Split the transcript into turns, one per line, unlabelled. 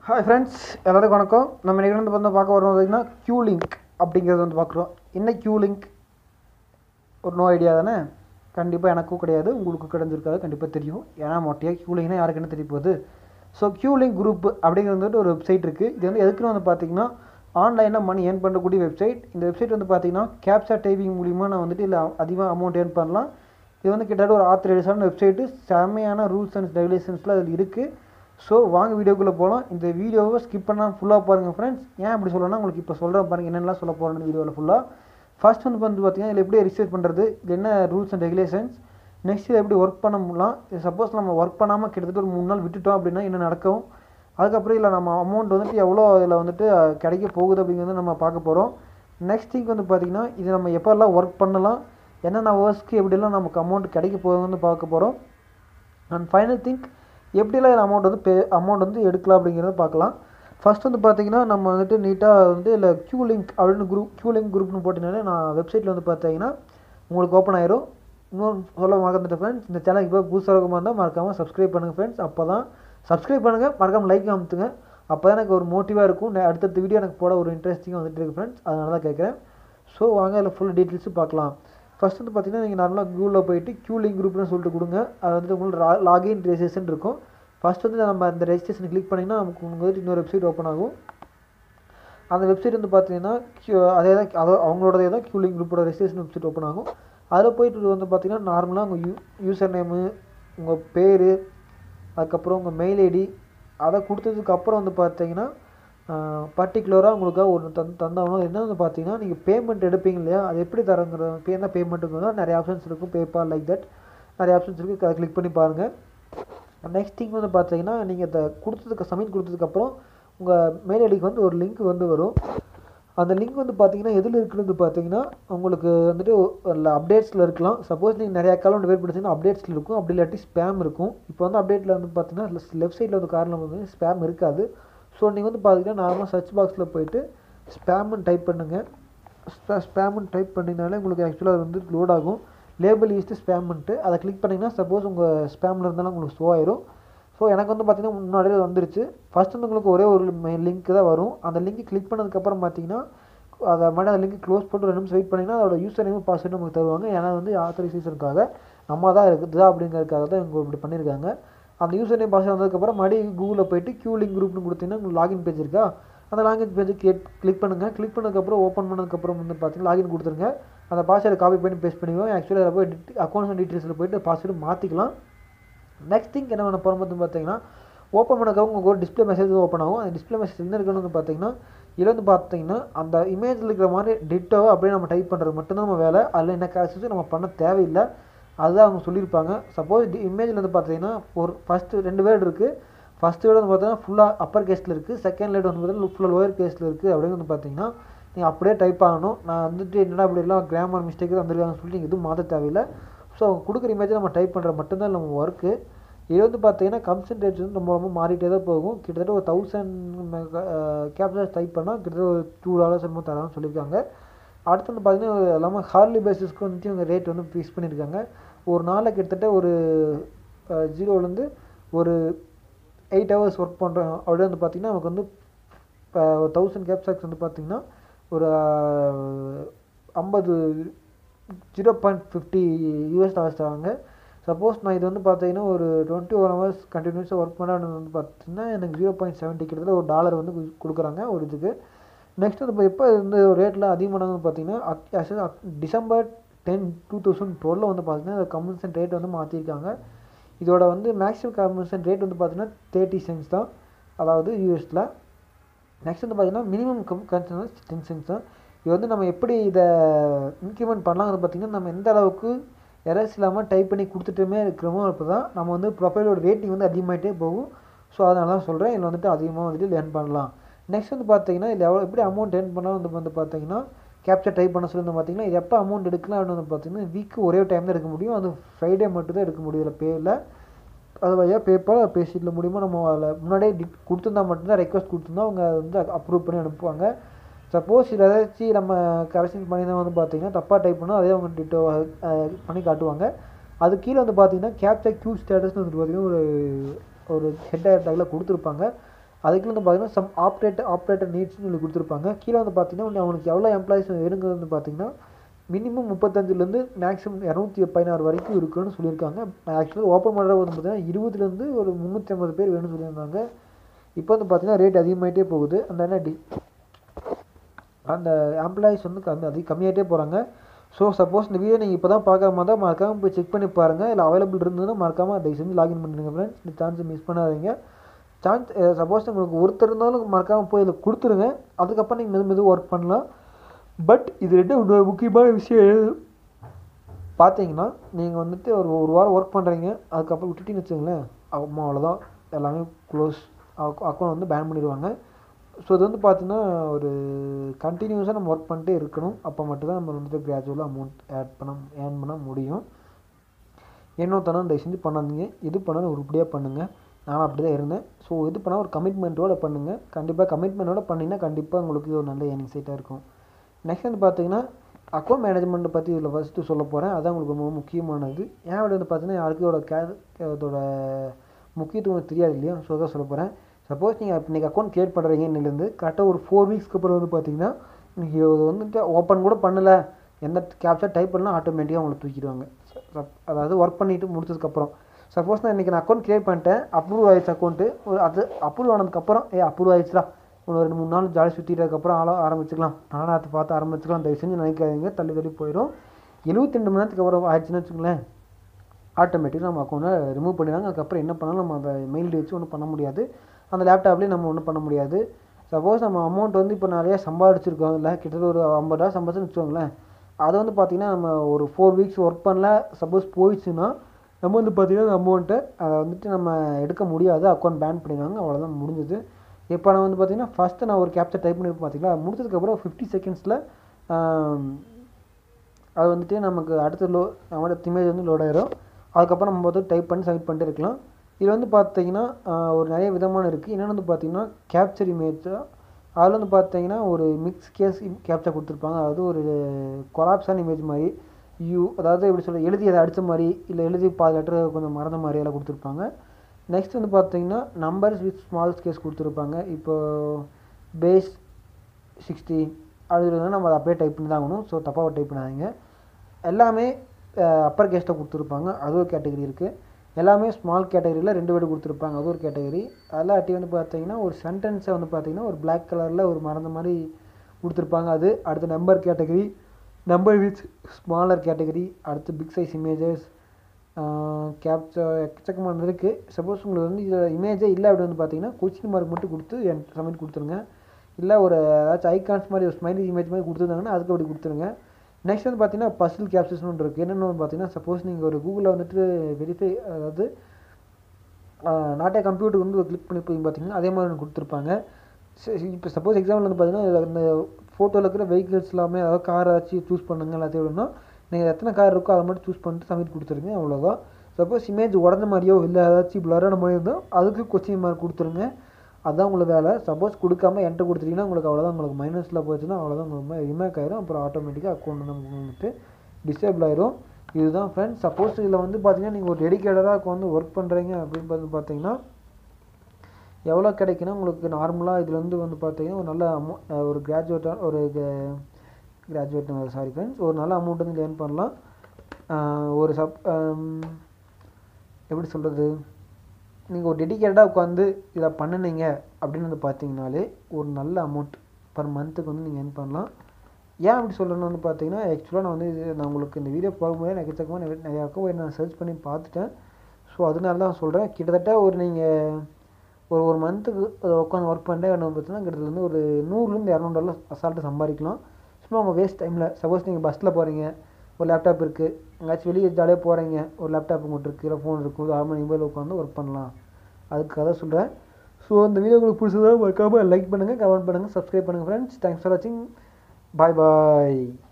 hi friends எல்லாருக்கும் வணக்கம் நம்ம இன்றைக்கி வந்து வந்து பார்க்க வரோம் பார்த்தீங்கன்னா க்யூ லிங்க் அப்படிங்கிறது வந்து பார்க்குறோம் என்ன க்யூ லிங்க் ஒரு நோ ஐடியா தானே கண்டிப்பாக எனக்கும் கிடையாது உங்களுக்கு கிடைஞ்சிருக்காது கண்டிப்பாக தெரியும் ஏன்னா மொட்டையாக க்யூ லிங்க்னா யாருக்கு என்ன தெரிய போகுது ஸோ க்யூ லிங்க் குரூப் அப்படிங்கிறது வந்துட்டு ஒரு வெப்சைட் இருக்குது இது வந்து எதுக்குன்னு வந்து பார்த்தீங்கன்னா ஆன்லைனில் மணி ஏர்ன் பண்ணக்கூடிய வெப்சைட் இந்த வெப்சைட் வந்து பார்த்தீங்கன்னா கேப்சா டைப்பிங் மூலிமா நான் வந்துட்டு இல்லை அதிகமாக அமௌண்ட் ஏர்ன் பண்ணலாம் இது வந்து கிட்டத்தட்ட ஒரு ஆத்தரைஸான வெப்சைட்டு செம்மையான ரூல்ஸ் அண்ட் ரெகுலேஷன்ஸ்லாம் அதில் இருக்குது ஸோ வாங்க வீடியோக்குள்ளே போகலாம் இந்த வீடியோவை ஸ்கிப் பண்ணால் ஃபுல்லாக பாருங்கள் ஃப்ரெண்ட்ஸ் ஏன் அப்படி சொல்லணும்னா உங்களுக்கு இப்போ சொல்கிறேன் பாருங்கள் என்னென்னலாம் சொல்ல போகிறேன் வீடியோவில் ஃபுல்லாக ஃபர்ஸ்ட் வந்து வந்து பார்த்தீங்கன்னா இதில் எப்படி ரிசர்ச் பண்ணுறது இது என்ன ரூல்ஸ் அண்ட் ரெகுலேஷன்ஸ் நெக்ஸ்ட் இதை எப்படி ஒர்க் பண்ண முடியலாம் இது சப்போஸ் நம்ம ஒர்க் பண்ணாமல் கிட்டத்தட்ட ஒரு மூணு நாள் விட்டுட்டோம் அப்படின்னா என்ன நடக்கும் அதுக்கப்புறம் இல்லை நம்ம அமௌண்ட் வந்துட்டு எவ்வளோ இதில் வந்துட்டு அஹ், கிடைக்க போகுது அப்படிங்கிறத நம்ம பார்க்க போகிறோம் நெக்ஸ்ட் திங் வந்து பார்த்திங்கன்னா இது நம்ம எப்போல்லாம் ஒர்க் பண்ணலாம் என்னென்ன ஹவர்ஸ்க்கு எப்படிலாம் நமக்கு அமௌண்ட் கிடைக்க போகுதுன்னு பார்க்க போகிறோம் அண்ட் ஃபைனல் திங்க் எப்படிலாம் இதில் அமௌண்ட் வந்து பே அமௌண்ட் வந்து எடுக்கலாம் அப்படிங்கிறத பார்க்கலாம் ஃபர்ஸ்ட் வந்து பார்த்தீங்கன்னா நம்ம வந்துட்டு நீட்டாக வந்து இல்லை க்யூ லிங்க் அப்படின்னு குரூப் க்யூ லிங்க் குரூப்னு போட்டிங்கனாலே நான் வெப்சைட்டில் வந்து பார்த்தீங்கன்னா உங்களுக்கு ஓப்பன் ஆயிரும் இன்னொரு சொல்ல மறந்துட்டேன் ஃப்ரெண்ட்ஸ் இந்த சேனலுக்கு இப்போ புதுசாக இருக்கமாக இருந்தால் மறக்காமல் சப்ஸ்கிரைப் பண்ணுங்கள் ஃப்ரெண்ட்ஸ் அப்போ தான் சப்ஸ்கிரைப் பண்ணுங்கள் மறக்காமல் லைக் அமுத்துங்க அப்போ தான் எனக்கு ஒரு மோட்டிவாக இருக்கும் நெ- அடுத்தடுத்த வீடியோ எனக்கு போட ஒரு இன்ட்ரெஸ்டிங்காக வந்துட்டு இருக்கு ஃப்ரெண்ட்ஸ் அதனால தான் கேட்குறேன் ஸோ வாங்க அதில் ஃபுல் டீட்டெயில்ஸும் பார்க்கலாம் ஃபர்ஸ்ட் வந்து பார்த்தீங்கன்னா நீங்கள் நார்மலாக கூகுளில் போயிட்டு க்யூ லிங்க் குரூப்னு சொல்லிட்டு கொடுங்க அது வந்து உங்களுக்கு லாகின் ரெஜிஸ்ட்ரேஷன் இருக்கும் ஃபர்ஸ்ட் வந்து நம்ம அந்த ரெஜிஸ்ட்ரேஷன் கிளிக் பண்ணிங்கன்னா நமக்கு உங்களுக்கு வந்து இன்னொரு வெப்சைட் ஓப்பன் ஆகும் அந்த வெப்சைட் வந்து பார்த்தீங்கன்னா Q- அதே தான் அதோ அவங்களோடதே தான் க்யூ லிங்க் குரூப்போட ரெஜிஸ்ட்ரேஷன் வெப்சைட் ஓப்பன் ஆகும் அதில் போயிட்டு வந்து பார்த்தீங்கன்னா நார்மலாக உங்கள் யூ யூசர் நேமு உங்கள் பேர் அதுக்கப்புறம் உங்கள் மெயில் ஐடி அதை கொடுத்ததுக்கு அப்புறம் வந்து பார்த்தீங்கன்னா பர்டிகுலராக உங்களுக்காக ஒன்று தந் தந்தாகணும் என்ன வந்து பார்த்தீங்கன்னா நீங்கள் பேமெண்ட் எடுப்பீங்க இல்லையா அது எப்படி தரங்கிற பே என்ன பேமெண்ட்டுங்கிறதா நிறைய ஆப்ஷன்ஸ் இருக்கும் பேபால் லைக் தட் நிறைய ஆப்ஷன்ஸ் இருக்குது அதை கிளிக் பண்ணி பாருங்கள் நெக்ஸ்ட் திங் வந்து பார்த்தீங்கன்னா நீங்கள் இதை கொடுத்ததுக்கு சப்மிட் கொடுத்ததுக்கப்புறம் உங்கள் மெயில் ஐடிக்கு வந்து ஒரு லிங்க் வந்து வரும் அந்த லிங்க் வந்து பார்த்தீங்கன்னா எதில் இருக்குன்னு பார்த்தீங்கன்னா உங்களுக்கு வந்துட்டு அப்டேட்ஸில் இருக்கலாம் சப்போஸ் நீங்கள் நிறைய அக்கௌண்ட் வெயிட் பண்ணிங்கன்னா அப்டேட்ஸில் இருக்கும் அப்படி இல்லாட்டி ஸ்பேம் இருக்கும் இப்போ வந்து அப்டேட்டில் வந்து பார்த்தீங்கன்னா லெஃப்ட் சைடில் வந்து காரணம் வந்து ஸ்பேம் இருக்காது ஸோ நீங்கள் வந்து பார்த்தீங்கன்னா நார்மலாக சர்ச் பாக்ஸில் போயிட்டு ஸ்பேம்னு டைப் பண்ணுங்கள் ஸ்பேம்னு டைப் பண்ணிங்கனாலே உங்களுக்கு ஆக்சுவலாக அது வந்து லோட் ஆகும் லேபிள் ஈஸ்ட்டு ஸ்பேம்ன்ட்டு அதை கிளிக் பண்ணிங்கன்னா சப்போஸ் உங்கள் ஸ்பேமில் இருந்தாலும் உங்களுக்கு ஷோ ஆயிரும் ஸோ எனக்கு வந்து பார்த்தீங்கன்னா முன்னாடியே வந்துருச்சு ஃபர்ஸ்ட் வந்து உங்களுக்கு ஒரே ஒரு லிங்க் தான் வரும் அந்த லிங்க் கிளிக் பண்ணதுக்கப்புறம் பார்த்தீங்கன்னா அதை மாதிரி அந்த லிங்க் க்ளோஸ் போட்டு ரெண்டு நிமிஷம் வெயிட் பண்ணிங்கன்னா அதோட யூசர் நேம் பாஸ்வேர்டு நமக்கு தருவாங்க ஏன்னா வந்து ஆத்தரைசேஷனுக்காக நம்ம தான் இருக்குதா அப்படிங்கிறதுக்காக தான் இவங்க இப்படி பண்ணியிருக்காங்க அந்த யூசர் நேம் பாஸ்வேர்டு வந்ததுக்கப்புறம் மறுபடியும் கூகுளில் போயிட்டு க்யூ லிங்க் குரூப்னு கொடுத்தீங்கன்னா உங்களுக்கு லாகின் பேஜ் இருக்கா அந்த லாகின் பேஜ் கிளிக் பண்ணுங்கள் கிளிக் பண்ணதுக்கப்புறம் ஓப்பன் பண்ணதுக்கப்புறம் வந்து பார்த்தீங்கன்னா லாகின் கொடுத்துருங்க அந்த பாஸ்வேர்டை காப்பி பண்ணி பேஸ்ட் பண்ணிடுவோம் ஆக்சுவலாக அதில் போய் அக்கௌண்ட்ஸ் டீட்டெயில்ஸில் போயிட்டு பாஸ்வேர்டு மாற்றிக்கலாம் நெக்ஸ்ட் திங் என்ன பண்ண போகிறோம் வந்து பார்த்தீங்கன்னா ஓப்பன் பண்ணக்க உங்களுக்கு ஒரு டிஸ்ப்ளே மெசேஜ் ஓப்பன் ஆகும் அந்த டிஸ்ப்ளே மெசேஜ் என்ன இருக்குன்னு வந்து பார்த்தீங்கன்னா இதில் வந்து பார்த்தீங்கன்னா அந்த இமேஜில் இருக்கிற மாதிரி டிட்டோவை அப்படியே நம்ம டைப் பண்ணுறது மட்டும்தான் நம்ம வேலை அதில் என்ன கேரக்டர்ஸும் நம்ம பண்ண தேவையில்லை அதுதான் அவங்க சொல்லியிருப்பாங்க சப்போஸ் இமேஜில் வந்து பார்த்தீங்கன்னா ஒரு ஃபஸ்ட்டு ரெண்டு வேர்டு இருக்குது ஃபஸ்ட் வேர்டு வந்து பார்த்தீங்கன்னா ஃபுல்லாக அப்பர் கேஸில் இருக்குது செகண்ட் வேர்டு வந்து பார்த்தீங்கன்னா ஃபுல்லாக லோயர் கேஸில் இருக்குது அப்படின்னு வந்து பார்த்தீங்கன்னா நீங்கள் அப்படியே டைப் ஆகணும் நான் வந்துட்டு என்னடா இப்படி எல்லாம் கிராமர் மிஸ்டேக் வந்திருக்காங்கன்னு சொல்லிட்டு நீங்கள் எதுவும் மாற்ற தேவையில்லை ஸோ அவங்க கொடுக்குற இமேஜை நம்ம டைப் பண்ணுற மட்டும்தான் நம்ம ஒர்க்கு இது வந்து பார்த்தீங்கன்னா கன்சன்ட்ரேட் வந்து ரொம்ப ரொம்ப மாறிட்டே தான் போகும் கிட்டத்தட்ட ஒரு தௌசண்ட் கேப்சர்ஸ் டைப் பண்ணால் கிட்டத்தட்ட ஒரு டூ டாலர்ஸ் என்னமோ தரான்னு சொல்லியிருக்காங்க அடுத்து வந்து பார்த்தீங்கன்னா எல்லாமே ஹார்லி பேசிஸ்க்கு வந்துட்டு இவங்க ரேட் வந்து ஃபிக்ஸ் பண்ணியிருக்காங்க ஒரு நாளில் கிட்டத்தட்ட ஒரு ஜீரோலேருந்து ஒரு எயிட் ஹவர்ஸ் ஒர்க் பண்ணுறோம் அப்படி வந்து பார்த்திங்கன்னா நமக்கு வந்து ஒரு தௌசண்ட் கேப்சாக்ஸ் வந்து பார்த்திங்கன்னா ஒரு ஐம்பது zero point fifty US dollars தராங்க சப்போஸ் நான் இது வந்து பார்த்தீங்கன்னா ஒரு டுவெண்ட்டி ஒன் ஹவர்ஸ் கண்டினியூஸாக ஒர்க் பண்ண வந்து பார்த்தீங்கன்னா எனக்கு ஜீரோ பாயிண்ட் செவன்ட்டி கிட்டத்தட்ட ஒரு டாலர் வந்து கு- கொடுக்குறாங்க ஒரு இதுக்கு நெக்ஸ்ட் வந்து இப்போ எப்போ இந்த ரேட்டில் அதிகமானது பார்த்தீங்கன்னா அக்- actually அக்- டிசம்பர் டென் டூ தௌசண்ட் டுவெலில் வந்து பார்த்தீங்கன்னா கம்பன்சேஷன் ரேட் வந்து மாற்றிருக்காங்க இதோட வந்து மேக்ஸிமம் கம்பன்சேஷன் ரேட் வந்து பார்த்தீங்கன்னா தேர்ட்டி சென்ஸ் தான் அதாவது யூஎஸில் நெக்ஸ்ட் வந்து பார்த்தீங்கன்னா minimum compensation ten cents தான் இது வந்து நம்ம எப்படி இதை இன்க்ரிமெண்ட் பண்ணலாம் வந்து பார்த்தீங்கன்னா நம்ம எந்த அளவுக்கு எரர்ஸ் இல்லாமல் டைப் பண்ணி கொடுத்துட்டுமே இருக்கிறோமோ அப்போ தான் நம்ம வந்து ப்ரொஃபைலோட ரேட்டிங் வந்து அதிகமாகிட்டே போகும் ஸோ அதனால தான் சொல்கிறேன் இதில் வந்துட்டு அதிகமாக வந்துட்டு லேர்ன் பண்ணலாம் நெக்ஸ்ட் வந்து பார்த்தீங்கன்னா இதில் எவ்வளோ எப்படி அமௌண்ட் ஏர்ன் பண்ணலாம் வந்து வந்து பார்த்தீங்கன்னா கேப்சர் டைப் பண்ண சொல்லி வந்து பார்த்தீங்கன்னா இது எப்போ அமௌண்ட் எடுக்கலாம் அப்படின்னு வந்து பார்த்தீங்கன்னா வீக்கு ஒரே டைம் தான் எடுக்க முடியும் அது ஃப்ரைடே மட்டும் தான் எடுக்க முடியும் இதில் பேயில் அது வழியாக பேப்பால் பேசிட்டில் மூலிமா நம்ம அதில் முன்னாடியே டி கொடுத்துருந்தா மட்டும்தான் ரெக்வஸ்ட் கொடுத்துருந்தா அவங்க அதை வந்து அப்ரூவ் பண்ணி அனுப்புவாங்க சப்போஸ் இதில் ஏதாச்சும் நம்ம கரெக்ஷன் பண்ணியிருந்தா வந்து பார்த்தீங்கன்னா தப்பாக டைப் பண்ணால் அதே அவங்க டிட்டோ பண்ணி காட்டுவாங்க அது கீழே வந்து பார்த்தீங்கன்னா கேப்சர் க்யூ ஸ்டேட்டஸ்னு வந்து பார்த்தீங்கன்னா ஒரு ஒரு ஹெட் டேக்கில் கொடுத்துருப்பாங்க அதுக்கு வந்து பார்த்தீங்கன்னா சம் ஆப்ரேட்டர் ஆப்ரேட்டர் நீட்ஸ்னு சொல்லி கொடுத்துருப்பாங்க கீழே வந்து பார்த்தீங்கன்னா அவனுக்கு எவ்வளோ எம்ப்ளாயிஸ் வேணுங்கிறது வந்து பார்த்தீங்கன்னா மினிமம் முப்பத்தஞ்சுலேருந்து மேக்ஸிமம் இரநூத்தி பதினாறு வரைக்கும் இருக்குன்னு சொல்லியிருக்காங்க ஆக்சுவலாக ஓப்பன் பண்ணுறது வந்து பார்த்தீங்கன்னா இருபதுலேருந்து ஒரு முந்நூற்றி ஐம்பது பேர் வேணும்னு சொல்லியிருந்தாங்க இப்போ வந்து பார்த்தீங்கன்னா ரேட் அதிகமாகிட்டே போகுது அந்த என்ன டி அந்த எம்ப்ளாயிஸ் வந்து கம்மி அதிக கம்மியாகிட்டே போகிறாங்க ஸோ சப்போஸ் இந்த வீடியோ நீங்கள் இப்போ தான் பார்க்குற மாதிரி தான் மறக்காமல் போய் செக் பண்ணி பாருங்கள் இல்லை அவைலபிள் இருந்ததுன்னா மறக்காமல் தயவு செஞ்சு லாகின் பண்ணிடுங்க ஃப்ரெண்ட்ஸ் இந்த சான்ஸை மிஸ் பண்ணாதீங்க சான்ஸ் சப்போஸ் உங்களுக்கு ஒருத்தர் இருந்தாலும் மறக்காமல் போய் இதில் கொடுத்துருங்க அதுக்கப்புறம் நீங்கள் மெது மெது ஒர்க் பண்ணலாம் பட் இது ரெண்டு இன்னொரு முக்கியமான விஷயம் எது பார்த்தீங்கன்னா நீங்கள் வந்துட்டு ஒரு ஒரு வாரம் ஒர்க் பண்ணுறீங்க அதுக்கப்புறம் விட்டுட்டீங்கன்னு வச்சுங்களேன் அம்மா அவ்வளோதான் எல்லாமே க்ளோஸ் அக்கௌண்ட் வந்து பேன் பண்ணிடுவாங்க ஸோ இது வந்து பார்த்தீங்கன்னா ஒரு கண்டினியூஸாக நம்ம ஒர்க் பண்ணிட்டே இருக்கணும் அப்போ மட்டும்தான் நம்ம வந்துட்டு கிராஜுவலாக அமௌண்ட் ஆட் பண்ண ஏர்ன் பண்ண முடியும் இன்னொருத்தனம் தயவு செஞ்சு பண்ணாதீங்க எது பண்ணாலும் உருப்படியாக பண்ணுங்கள் நானும் அப்படி தான் இருந்தேன் ஸோ இது பண்ணால் ஒரு கமிட்மெண்ட்டோட பண்ணுங்கள் கண்டிப்பாக கமிட்மெண்ட்டோட பண்ணிங்கன்னா கண்டிப்பாக உங்களுக்கு ஒரு நல்ல ஏர்னிங் சைட்டாக இருக்கும் நெக்ஸ்ட் வந்து பார்த்தீங்கன்னா அக்கௌண்ட் மேனேஜ்மெண்ட்டை பற்றி இதில் ஃபஸ்ட்டு சொல்ல போகிறேன் அதான் உங்களுக்கு ரொம்ப முக்கியமானது ஏன் அப்படி வந்து பார்த்தீங்கன்னா யாருக்கும் இதோட கே இதோட முக்கியத்துவம் தெரியாது இல்லையா ஸோ தான் சொல்ல போகிறேன் சப்போஸ் நீங்கள் இன்றைக்கி அக்கௌண்ட் க்ரியேட் பண்ணுறீங்கன்னுலேருந்து கரெக்டாக ஒரு ஃபோர் வீக்ஸ்க்கு அப்புறம் வந்து பார்த்தீங்கன்னா நீங்கள் இது வந்துட்டு ஓப்பன் கூட பண்ணலை எந்த கேப்சர் டைப் பண்ணால் ஆட்டோமேட்டிக்காக உங்களை தூக்கிடுவாங்க அதாவது ஒர்க் பண்ணிவிட்டு முடிச்சதுக்கப்புறம் சப்போஸ் நான் இன்றைக்கி நான் அக்கௌண்ட் க்ரியேட் பண்ணிட்டேன் அப்ரூவ் ஆயிடுச்சு அக்கௌண்ட்டு ஒரு அது அப்ரூவ் ஆனதுக்கப்புறம் ஏ அப்ரூவ் ஆயிடுச்சுடா ஒரு ரெண்டு மூணு நாள் ஜாலி சுற்றிட்டதுக்கப்புறம் ஆள ஆரம்பிச்சுக்கலாம் நானும் அதை பார்த்து ஆரம்பிச்சுக்கலாம் தயவு செஞ்சு நினைக்காதீங்க தள்ளி தள்ளி போயிடும் எழுபத்தி ரெண்டு மணி நேரத்துக்கு அப்புறம் ஆயிடுச்சுன்னு வச்சுங்களேன் ஆட்டோமேட்டிக்காக நம்ம அக்கௌண்ட்டை ரிமூவ் பண்ணிடுவாங்க அதுக்கப்புறம் என்ன பண்ணாலும் நம்ம அந்த மெயில் வச்சு ஒன்றும் பண்ண முடியாது அந்த லேப்டாப்லேயும் நம்ம ஒன்றும் பண்ண முடியாது சப்போஸ் நம்ம அமௌண்ட் வந்து இப்போ நிறையா சம்பாதிச்சிருக்கோம் இல்லை கிட்டத்தட்ட ஒரு ஐம்பது ரூபா சம்பாதிச்சுன்னு வச்சுக்கோங்களேன் அதை வந்து பார்த்திங்கன்னா நம்ம ஒரு ஃபோர் வீக்ஸ் ஒர்க் பண்ணல சப்போஸ் போயிடுச்சுன்னா நம்ம வந்து பார்த்திங்கன்னா அமௌண்ட்டை அதை வந்துட்டு நம்ம எடுக்க முடியாது அக்கௌண்ட் பேன் பண்ணிடுவாங்க அவ்வளோதான் முடிஞ்சது இப்போ நான் வந்து பார்த்திங்கன்னா ஃபஸ்ட்டு நான் ஒரு கேப்சர் டைப் பண்ணி பார்த்தீங்களா முடிச்சதுக்கப்புறம் ஃபிஃப்டி செகண்ட்ஸில் அது வந்துட்டு நமக்கு அடுத்த லோ அடுத்த இமேஜ் வந்து லோட் ஆயிரும் அதுக்கப்புறம் நம்ம வந்து டைப் பண்ணி சப்மிட் பண்ணிட்டு இருக்கலாம் இது வந்து பார்த்தீங்கன்னா ஒரு நிறைய விதமான இருக்குது என்னென்னு வந்து பார்த்தீங்கன்னா கேப்சர் இமேஜாக அதில் வந்து பார்த்தீங்கன்னா ஒரு மிக்ஸ் கேஸ் கேப்சர் கொடுத்துருப்பாங்க அதாவது ஒரு கொலாப்ஸான இமேஜ் மாதிரி யூ அதாவது எப்படி சொல்ல எழுதி அதை அடித்த மாதிரி இல்லை எழுதி பாதி லெட்டர் கொஞ்சம் மறந்த மாதிரி எல்லாம் கொடுத்துருப்பாங்க நெக்ஸ்ட் வந்து பார்த்தீங்கன்னா நம்பர்ஸ் வித் ஸ்மால் கேஸ் கொடுத்துருப்பாங்க இப்போ பேஸ் சிக்ஸ்டி அப்படி இருந்தால் நம்ம அதை அப்படியே டைப் பண்ணி தான் ஆகணும் ஸோ தப்பாக டைப் பண்ணாதீங்க எல்லாமே அப்பர் கேஸ்ட்டாக கொடுத்துருப்பாங்க அது ஒரு கேட்டகரி இருக்குது எல்லாமே ஸ்மால் கேட்டகரியில் ரெண்டு வேர்டு கொடுத்துருப்பாங்க அது ஒரு கேட்டகரி அல்லாட்டி வந்து பார்த்தீங்கன்னா ஒரு சென்டென்ஸை வந்து பார்த்தீங்கன்னா ஒரு பிளாக் கலரில் ஒரு மறந்த மாதிரி கொடுத்துருப்பாங்க அது அடுத்த number category number with smaller category அடுத்து பிக் சைஸ் இமேஜஸ் கேப்சர் எக்கச்சக்கமான இருக்குது சப்போஸ் உங்களுக்கு வந்து இதில் இமேஜே இல்லை அப்படி வந்து பார்த்தீங்கன்னா கொஸ்டின் மார்க் மட்டும் கொடுத்து என் சப்மிட் கொடுத்துருங்க இல்லை ஒரு ஏதாச்சும் ஐகான்ஸ் மாதிரி ஒரு ஸ்மைலி இமேஜ் மாதிரி கொடுத்துருந்தாங்கன்னா அதுக்கு அப்படி கொடுத்துருங்க நெக்ஸ்ட் வந்து பார்த்தீங்கன்னா பசில் கேப்சர்ஸ்னு ஒன்று இருக்குது என்னென்னு பார்த்தீங்கன்னா சப்போஸ் நீங்கள் ஒரு கூகுளில் வந்துட்டு வெரிஃபை அதாவது நாட்டே கம்ப்யூட்டர் வந்து கிளிக் பண்ணி போய் பார்த்தீங்கன்னா அதே மாதிரி ஒன்று கொடுத்துருப்பாங்க இப்போ சப்போஸ் எக்ஸாம்பிள் வந்து பார்த்தீங்கன்னா இந்த ஃபோட்டோவில் இருக்கிற வெஹிக்கிள்ஸ் எல்லாமே அதாவது கார் ஆச்சு சூஸ் பண்ணுங்க எல்லாத்தையும் விடணும்னா நீங்கள் எத்தனை கார் இருக்கோ அதை மட்டும் சூஸ் பண்ணிட்டு சப்மிட் கொடுத்துருங்க அவ்வளோதான் சப்போஸ் இமேஜ் உடஞ்ச மாதிரியோ இல்லை ஏதாச்சும் பிளரான மாதிரி இருந்தால் அதுக்கு கொஸ்டின் மார்க் கொடுத்துருங்க அதுதான் உங்களுக்கு வேலை சப்போஸ் கொடுக்காம என்ட்ரு கொடுத்துட்டீங்கன்னா உங்களுக்கு அவ்வளோதான் உங்களுக்கு மைனஸில் போச்சுன்னா அவ்வளோதான் உங்களுக்கு ரிமேக் ஆயிரும் அப்புறம் ஆட்டோமேட்டிக்காக அக்கௌண்ட் நமக்கு வந்துட்டு டிசேபிள் ஆயிரும் இதுதான் ஃப்ரெண்ட்ஸ் சப்போஸ் இதில் வந்து பார்த்தீங்கன்னா நீங்கள் ஒரு டெடிக்கேட்டடாக வந்து ஒர்க் பண்ணுறீங்க அப்படின்னு பார்த்து பார்த்தீங்கன்னா எவ்வளோ கிடைக்குன்னா உங்களுக்கு நார்மலாக இதில் வந்து வந்து பார்த்தீங்கன்னா ஒரு நல்ல அமௌ ஒரு கிராஜுவேட்டாக ஒரு கிராஜுவேட் சாரி ஃப்ரெண்ட்ஸ் ஒரு நல்ல அமௌண்ட் வந்து ஏர்ன் பண்ணலாம் ஒரு சப் எப்படி சொல்கிறது நீங்கள் ஒரு டெடிக்கேட்டடாக உட்காந்து இதை பண்ணினீங்க அப்படின்னு வந்து பார்த்தீங்கனாலே ஒரு நல்ல அமௌண்ட் பர் மந்த்துக்கு வந்து நீங்கள் ஏர்ன் பண்ணலாம் ஏன் அப்படி சொல்லணும்னு வந்து பார்த்தீங்கன்னா ஆக்சுவலாக நான் வந்து இது நான் உங்களுக்கு இந்த வீடியோ பார்க்கும்போது எனக்கு எக்கச்சக்கமாக நிறைய நிறையா அக்கௌண்ட் நான் சர்ச் பண்ணி பார்த்துட்டேன் ஸோ அதனால தான் சொல்கிறேன் கிட்டத்தட்ட ஒரு நீங்கள் ஒரு ஒரு மந்த்துக்கு உட்காந்து ஒர்க் பண்ணிட்டே என்ன பார்த்தீங்கன்னா கிட்டத்தட்ட வந்து ஒரு நூறுலேருந்து இரநூறு டாலர் அசால்ட்டு சம்பாதிக்கலாம் சும்மா உங்கள் வேஸ்ட் டைமில் சப்போஸ் நீங்கள் பஸ்ஸில் போகிறீங்க ஒரு லேப்டாப் இருக்குது எங்கேயாச்சும் வெளியே ஜாலியாக போகிறீங்க ஒரு லேப்டாப் உங்கள்கிட்ட இருக்குது இல்லை ஃபோன் இருக்குது ஆறு மணி மொபைல் உட்காந்து ஒர்க் பண்ணலாம் அதுக்காக தான் சொல்கிறேன் ஸோ இந்த வீடியோ உங்களுக்கு பிடிச்சதா மறக்காமல் லைக் பண்ணுங்கள் கமெண்ட் பண்ணுங்கள் சப்ஸ்கிரைப் பண்ணுங்கள் ஃப்ரெண்ட்ஸ் தேங்க்ஸ் ஃபார் வாட்சிங் பாய் பாய்